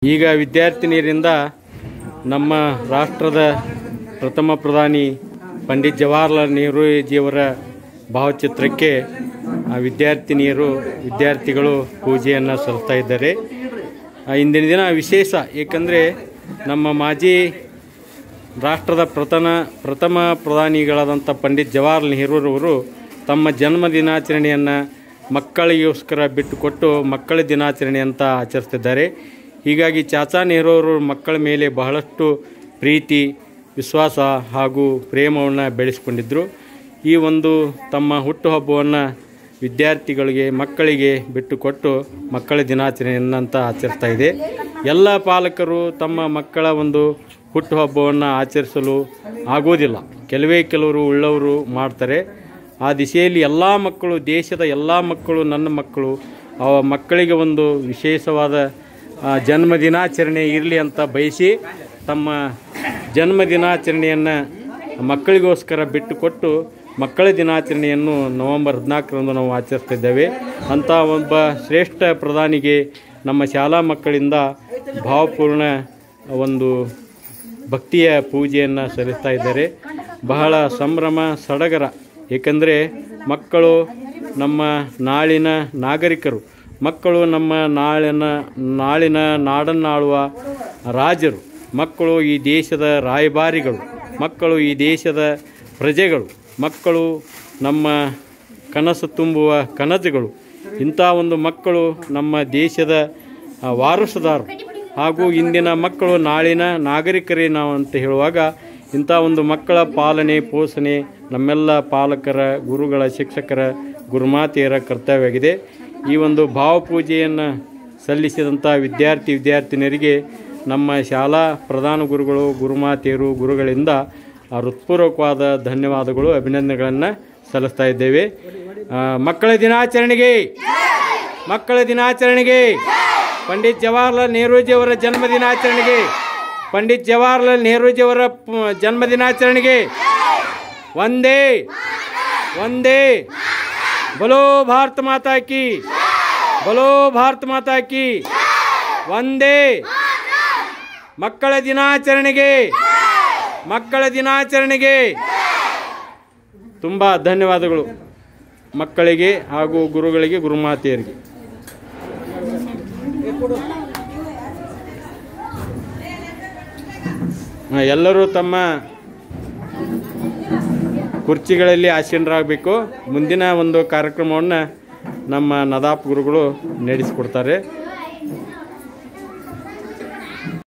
ಈಗ ವಿದ್ಯಾರ್ಥಿನಿಯರಿಂದ ನಮ್ಮ ರಾಷ್ಟ್ರದ ಪ್ರಥಮ ಪ್ರಧಾನಿ ಪಂಡಿತ್ ಜವಾಹರ್ಲಾಲ್ ನೆಹರೂಜಿಯವರ ಭಾವಚಿತ್ರಕ್ಕೆ ಆ, ವಿದ್ಯಾರ್ಥಿನಿಯರು ವಿದ್ಯಾರ್ಥಿಗಳು ಪೂಜೆಯನ್ನು ಸಲ್ಲಿಸ್ತಾ ಇದ್ದಾರೆ ಆ, ಇಂದಿನ ದಿನ ವಿಶೇಷ ಏಕೆಂದರೆ ನಮ್ಮ ಮಾಜಿ ರಾಷ್ಟ್ರದ ಪ್ರಥಮ ಪ್ರಥಮ ಪ್ರಧಾನಿಗಳಾದಂಥ ಪಂಡಿತ್ ಜವಾಹರ್ಲಾಲ್ ನೆಹರೂರವರು ತಮ್ಮ ಜನ್ಮ ದಿನಾಚರಣೆಯನ್ನು ಮಕ್ಕಳಿಗೋಸ್ಕರ ಬಿಟ್ಟುಕೊಟ್ಟು ಮಕ್ಕಳ ದಿನಾಚರಣೆ ಅಂತ ಆಚರಿಸ್ತಿದ್ದಾರೆ ಹೀಗಾಗಿ ಚಾಚಾ ನೆಹರು ಅವರು ಮಕ್ಕಳ ಮೇಲೆ ಬಹಳಷ್ಟು ಪ್ರೀತಿ ವಿಶ್ವಾಸ ಹಾಗೂ ಪ್ರೇಮವನ್ನು ಬೆಳೆಸಿಕೊಂಡಿದ್ದರು ಈ ಒಂದು ತಮ್ಮ ಹುಟ್ಟುಹಬ್ಬವನ್ನು ವಿದ್ಯಾರ್ಥಿಗಳಿಗೆ ಮಕ್ಕಳಿಗೆ ಬಿಟ್ಟುಕೊಟ್ಟು ಮಕ್ಕಳ ದಿನಾಚರಣೆಯನ್ನು ಅಂತ ಆಚರಿಸ್ತಾ ಇದೆ ಎಲ್ಲ ಪಾಲಕರು ತಮ್ಮ ಮಕ್ಕಳ ಒಂದು ಹುಟ್ಟುಹಬ್ಬವನ್ನು ಆಚರಿಸಲು ಆಗೋದಿಲ್ಲ ಕೆಲವೇ ಕೆಲವರು ಉಳ್ಳವರು ಮಾಡ್ತಾರೆ ಆ ದಿಶೆಯಲ್ಲಿ ಎಲ್ಲ ಮಕ್ಕಳು ದೇಶದ ಎಲ್ಲ ಮಕ್ಕಳು ನನ್ನ ಮಕ್ಕಳು ಆ ಮಕ್ಕಳಿಗೆ ಒಂದು ವಿಶೇಷವಾದ ಆ, ಜನ್ಮ ದಿನಾಚರಣೆ ಇರಲಿ ಅಂತ ಬಯಸಿ ತಮ್ಮ ಜನ್ಮ ದಿನಾಚರಣೆಯನ್ನು ಮಕ್ಕಳಿಗೋಸ್ಕರ ಬಿಟ್ಟುಕೊಟ್ಟು ಮಕ್ಕಳ ದಿನಾಚರಣೆಯನ್ನು ನವೆಂಬರ್ ಹದಿನಾಲ್ಕರಂದು ನಾವು ಆಚರಿಸ್ತಿದ್ದೇವೆ ಅಂಥ ಒಬ್ಬ ಶ್ರೇಷ್ಠ ಪ್ರಧಾನಿಗೆ ನಮ್ಮ ಶಾಲಾ ಮಕ್ಕಳಿಂದ ಭಾವಪೂರ್ಣ ಒಂದು ಭಕ್ತಿಯ ಪೂಜೆಯನ್ನು ಸಲ್ಲಿಸ್ತಾ ಇದ್ದಾರೆ ಬಹಳ ಸಂಭ್ರಮ ಸಡಗರ ಏಕೆಂದರೆ ಮಕ್ಕಳು ನಮ್ಮ ನಾಳಿನ ನಾಗರಿಕರು ಮಕ್ಕಳು ನಮ್ಮ ನಾಳಿನ ನಾಳಿನ ನಾಡನ್ನಾಳುವ ರಾಜರು ಮಕ್ಕಳು ಈ ದೇಶದ ರಾಯಭಾರಿಗಳು ಮಕ್ಕಳು ಈ ದೇಶದ ಪ್ರಜೆಗಳು ಮಕ್ಕಳು ನಮ್ಮ ಕನಸು ತುಂಬುವ ಕನಸುಗಳು ಇಂಥ ಒಂದು ಮಕ್ಕಳು ನಮ್ಮ ದೇಶದ ಆ, ವಾರಸುದಾರರು ಹಾಗೂ ಇಂದಿನ ಮಕ್ಕಳು ನಾಳಿನ ನಾಗರಿಕರೇ ನಾವು ಅಂತ ಹೇಳುವಾಗ ಇಂಥ ಒಂದು ಮಕ್ಕಳ ಪಾಲನೆ ಪೋಷಣೆ ನಮ್ಮೆಲ್ಲ ಪಾಲಕರ ಗುರುಗಳ ಶಿಕ್ಷಕರ ಗುರುಮಾತೆಯರ ಕರ್ತವ್ಯವಾಗಿದೆ ಈ ಒಂದು ಭಾವಪೂಜೆಯನ್ನು ಸಲ್ಲಿಸಿದಂಥ ವಿದ್ಯಾರ್ಥಿ ವಿದ್ಯಾರ್ಥಿನಿಯರಿಗೆ ನಮ್ಮ ಶಾಲಾ ಪ್ರಧಾನ ಗುರುಗಳು ಗುರುಮಾತೆಯರು ಗುರುಗಳಿಂದ ಆ ಹೃತ್ಪೂರ್ವಕವಾದ ಧನ್ಯವಾದಗಳು ಅಭಿನಂದನೆಗಳನ್ನು ಸಲ್ಲಿಸ್ತಾ ಇದ್ದೇವೆ ಆ, ಮಕ್ಕಳ ದಿನಾಚರಣೆಗೆ ಮಕ್ಕಳ ದಿನಾಚರಣೆಗೆ ಪಂಡಿತ್ ಜವಾಹರ್ಲಾಲ್ ನೆಹರೂಜಿಯವರ ಜನ್ಮ ದಿನಾಚರಣೆಗೆ ಪಂಡಿತ್ ಜವಾಹರ್ಲಾಲ್ ನೆಹರೂಜಿಯವರ ಪ- ಜನ್ಮ ದಿನಾಚರಣೆಗೆ ಒಂದೇ ಒಂದೇ ಬಲೋ ಭಾರತ ಮಾತಾ ಕಿ ಬಲೋ ಭಾರತ ಮಾತಾ ಕಿ ಒಂದೇ ಮಕ್ಕಳ ದಿನಾಚರಣೆಗೆ ಮಕ್ಕಳ ದಿನಾಚರಣೆಗೆ ತುಂಬ ಧನ್ಯವಾದಗಳು ಮಕ್ಕಳಿಗೆ ಹಾಗೂ ಗುರುಗಳಿಗೆ ಗುರುಮಾತೆಯರಿಗೆ ಆ, ಎಲ್ಲರೂ ತಮ್ಮ ಕುರ್ಚಿಗಳಲ್ಲಿ ಆಸೀನರಾಗಬೇಕು ಮುಂದಿನ ಒಂದು ಕಾರ್ಯಕ್ರಮವನ್ನು ನಮ್ಮ ನದಾಪ್ ಗುರುಗಳು ನಡೆಸಿಕೊಡ್ತಾರೆ